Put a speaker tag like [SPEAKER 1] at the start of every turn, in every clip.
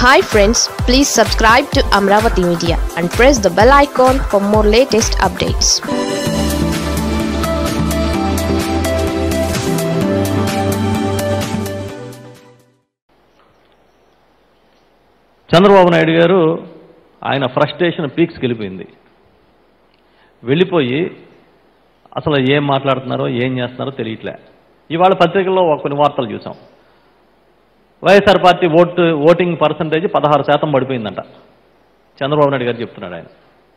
[SPEAKER 1] hi friends please subscribe to Amaravati media and press the bell icon for more latest updates
[SPEAKER 2] Chandrababu Naidu garu ఆయన frustration పీక్స్కి వెళ్ళిపోయింది వెళ్ళిపోయి అసలు ఏం మాట్లాడుతున్నారో ఏం చేస్తున్నారో తెలియట్లే ఇవాళ పత్రికల్లో ఒక కొన్ని వార్తలు చూసాం YSR party vote voting percentage పదహారు శాతం పడిపోయిందంట చంద్రబాబు నాయుడు గారు చెప్తున్నాడు ఆయన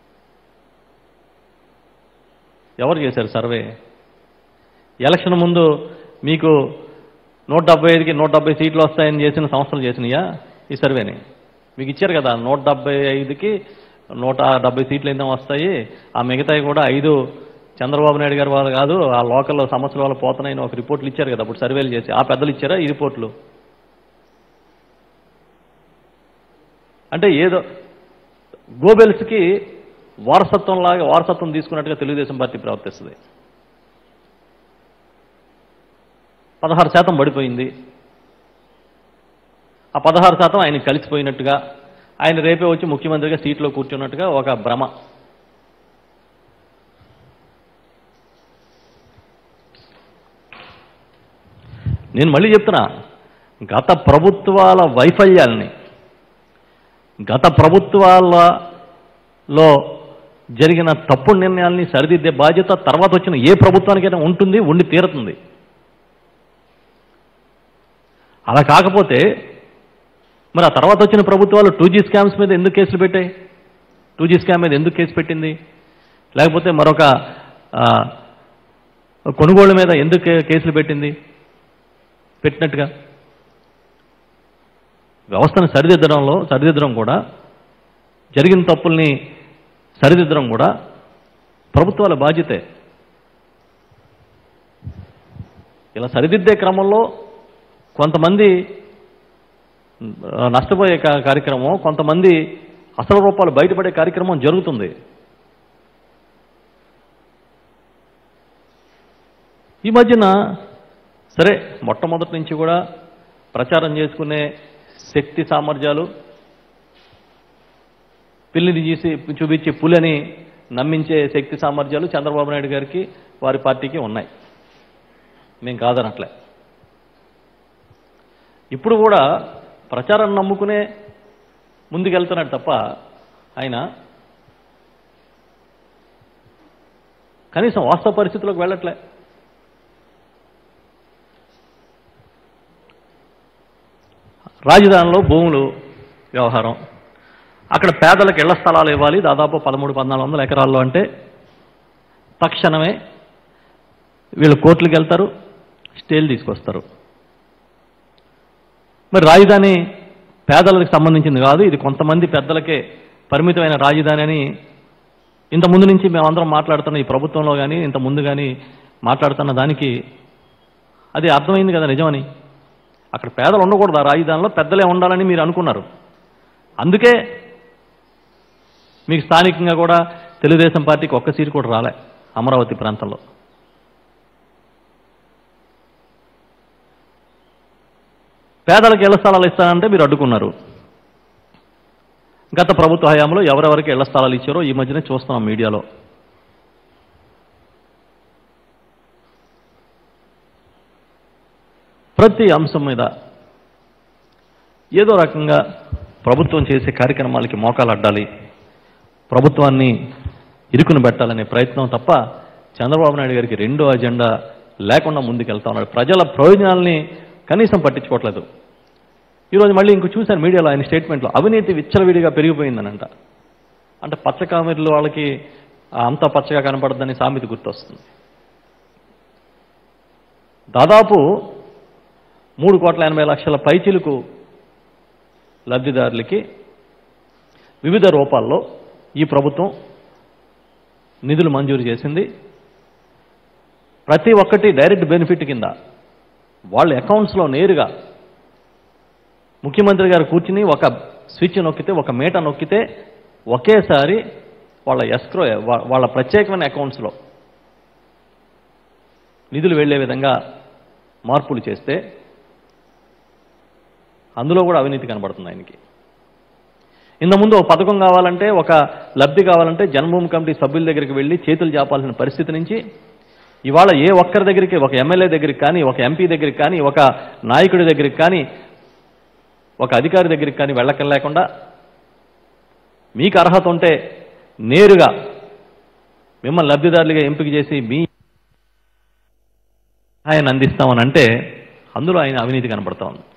[SPEAKER 2] ఎవరు చేశారు సర్వే ఎలక్షన్ ముందు మీకు నూట డెబ్బై ఐదుకి నూట డెబ్బై సీట్లు వస్తాయని చేసిన సంస్థలు చేసినాయా ఈ సర్వేని మీకు ఇచ్చారు కదా నూట డెబ్బై ఐదుకి నూట డెబ్బై సీట్లు ఏందో వస్తాయి ఆ మిగతాయి కూడా ఐదు చంద్రబాబు నాయుడు గారి వాళ్ళు కాదు ఆ లోకల్ సమస్యల వల్ల పోతున్నాయని ఒక రిపోర్ట్లు ఇచ్చారు కదా అప్పుడు సర్వేలు చేసి ఆ పెద్దలు ఇచ్చారా ఈ రిపోర్ట్లు అంటే ఏదో గోబెల్స్కి వారసత్వం లాగా వారసత్వం తీసుకున్నట్టుగా తెలుగుదేశం పార్టీ ప్రవర్తిస్తుంది పదహారు శాతం పడిపోయింది ఆ పదహారు శాతం ఆయన కలిసిపోయినట్టుగా ఆయన రేపే వచ్చి ముఖ్యమంత్రిగా సీట్లో కూర్చున్నట్టుగా ఒక భ్రమ నేను మళ్ళీ చెప్తున్నా గత ప్రభుత్వాల వైఫల్యాల్ని గత ప్రభుత్వాలలో జరిగిన తప్పుడు నిర్ణయాల్ని సరిదిద్దే బాధ్యత తర్వాత వచ్చిన ఏ ప్రభుత్వానికైనా ఉంటుంది ఉండి తీరుతుంది అలా కాకపోతే మరి ఆ తర్వాత వచ్చిన ప్రభుత్వాలు టూ జీ స్కామ్స్ మీద ఎందుకు కేసులు పెట్టాయి టూ జీ స్కామ్ మీద ఎందుకు కేసు పెట్టింది లేకపోతే మరొక ఆ, కొనుగోళ్ల మీద ఎందుకు కే- కేసులు పెట్టింది పెట్టినట్టుగా వ్యవస్థను సరిదిద్దడంలో సరిదిద్దడం కూడా జరిగిన తప్పుల్ని సరిదిద్దడం కూడా ప్రభుత్వాల బాధ్యతే ఇలా సరిదిద్దే క్రమంలో కొంతమంది ఆ, నష్టపోయే కా- కార్యక్రమం కొంతమంది అసలు రూపాలు బయటపడే కార్యక్రమం జరుగుతుంది ఈ మధ్యన సరే మొట్టమొదటి నుంచి కూడా ప్రచారం చేసుకునే శక్తి సామర్థ్యాలు పిల్లిని చూసి చూపించి పులిని నమ్మించే శక్తి సామర్థ్యాలు చంద్రబాబు నాయుడు గారికి వారి పార్టీకి ఉన్నాయి మేము కాదనట్లే ఇప్పుడు కూడా ప్రచారం నమ్ముకునే ముందుకెళ్తున్నాడు తప్ప ఆయన కనీసం వాస్తవ పరిస్థితుల్లోకి వెళ్ళట్లే రాజధానిలో భూములు వ్యవహారం అక్కడ పేదలకు ఇళ్ల స్థలాలు ఇవ్వాలి దాదాపు పదమూడు పద్నాలుగు వందల ఎకరాల్లో అంటే తక్షణమే వీళ్ళు కోర్టులకు వెళ్తారు స్టేలు తీసుకొస్తారు మరి రాజధాని పేదలకు సంబంధించింది కాదు ఇది కొంతమంది పెద్దలకే పరిమితమైన రాజధాని అని ఇంత ముందు నుంచి మేమందరం మాట్లాడుతున్న ఈ ప్రభుత్వంలో కానీ ఇంత ముందు కానీ మాట్లాడుతున్న దానికి అది అర్థమైంది కదా నిజమని అక్కడ పేదలు ఉండకూడదు ఆ రాజధానిలో పెద్దలే ఉండాలని మీరు అనుకున్నారు అందుకే మీకు స్థానికంగా కూడా తెలుగుదేశం పార్టీకి ఒక్క సీటు కూడా రాలే అమరావతి ప్రాంతంలో పేదలకు ఇళ్ల స్థలాలు ఇస్తానంటే మీరు అడ్డుకున్నారు గత ప్రభుత్వ హయాంలో ఎవరెవరికి ఇళ్ల స్థలాలు ఇచ్చారో ఈ మధ్యనే చూస్తున్నాం మీడియాలో ప్రతి అంశం మీద ఏదో రకంగా ప్రభుత్వం చేసే కార్యక్రమాలకి మోకాలు అడ్డాలి ప్రభుత్వాన్ని ఇరుకుని పెట్టాలనే ప్రయత్నం తప్ప చంద్రబాబు నాయుడు గారికి రెండో అజెండా లేకుండా ముందుకెళ్తా ఉన్నాడు ప్రజల ప్రయోజనాల్ని కనీసం పట్టించుకోవట్లేదు ఈరోజు మళ్ళీ ఇంకో చూశాను మీడియాలో ఆయన స్టేట్మెంట్లో అవినీతి విచ్చలవిడిగా పెరిగిపోయిందనంట అంటే పచ్చకామెర్లు వాళ్ళకి ఆ అంతా పచ్చగా కనపడద్దని సామెత గుర్తొస్తుంది దాదాపు మూడు కోట్ల ఎనభై లక్షల పైచిలుకు లబ్ధిదారులకి వివిధ రూపాల్లో ఈ ప్రభుత్వం నిధులు మంజూరు చేసింది ప్రతి ఒక్కటి డైరెక్ట్ బెనిఫిట్ కింద వాళ్ళ అకౌంట్స్లో నేరుగా ముఖ్యమంత్రి గారు కూర్చుని ఒక స్విచ్ నొక్కితే ఒక మీట నొక్కితే ఒకేసారి వాళ్ళ ఎస్క్రో వాళ్ళ ప్రత్యేకమైన అకౌంట్స్లో నిధులు వెళ్ళే విధంగా మార్పులు చేస్తే అందులో కూడా అవినీతి కనబడుతుంది ఆయనకి ఇంత ముందు ఒక పథకం కావాలంటే ఒక లబ్ధి కావాలంటే జన్మభూమి కమిటీ సభ్యుల దగ్గరికి వెళ్ళి చేతులు చాపాల్సిన పరిస్థితి నుంచి ఇవాళ ఏ ఒక్కరి దగ్గరికి ఒక ఎమ్మెల్యే దగ్గరికి కానీ ఒక ఎంపీ దగ్గరికి కానీ ఒక నాయకుడి దగ్గరికి కానీ ఒక అధికారి దగ్గరికి కానీ వెళ్ళక్కర్లేకుండా మీకు అర్హత ఉంటే నేరుగా మిమ్మల్ని లబ్ధిదారులుగా ఎంపిక చేసి మీ ఆయన అందిస్తామని అంటే అందులో ఆయన అవినీతి కనపడతా ఉంది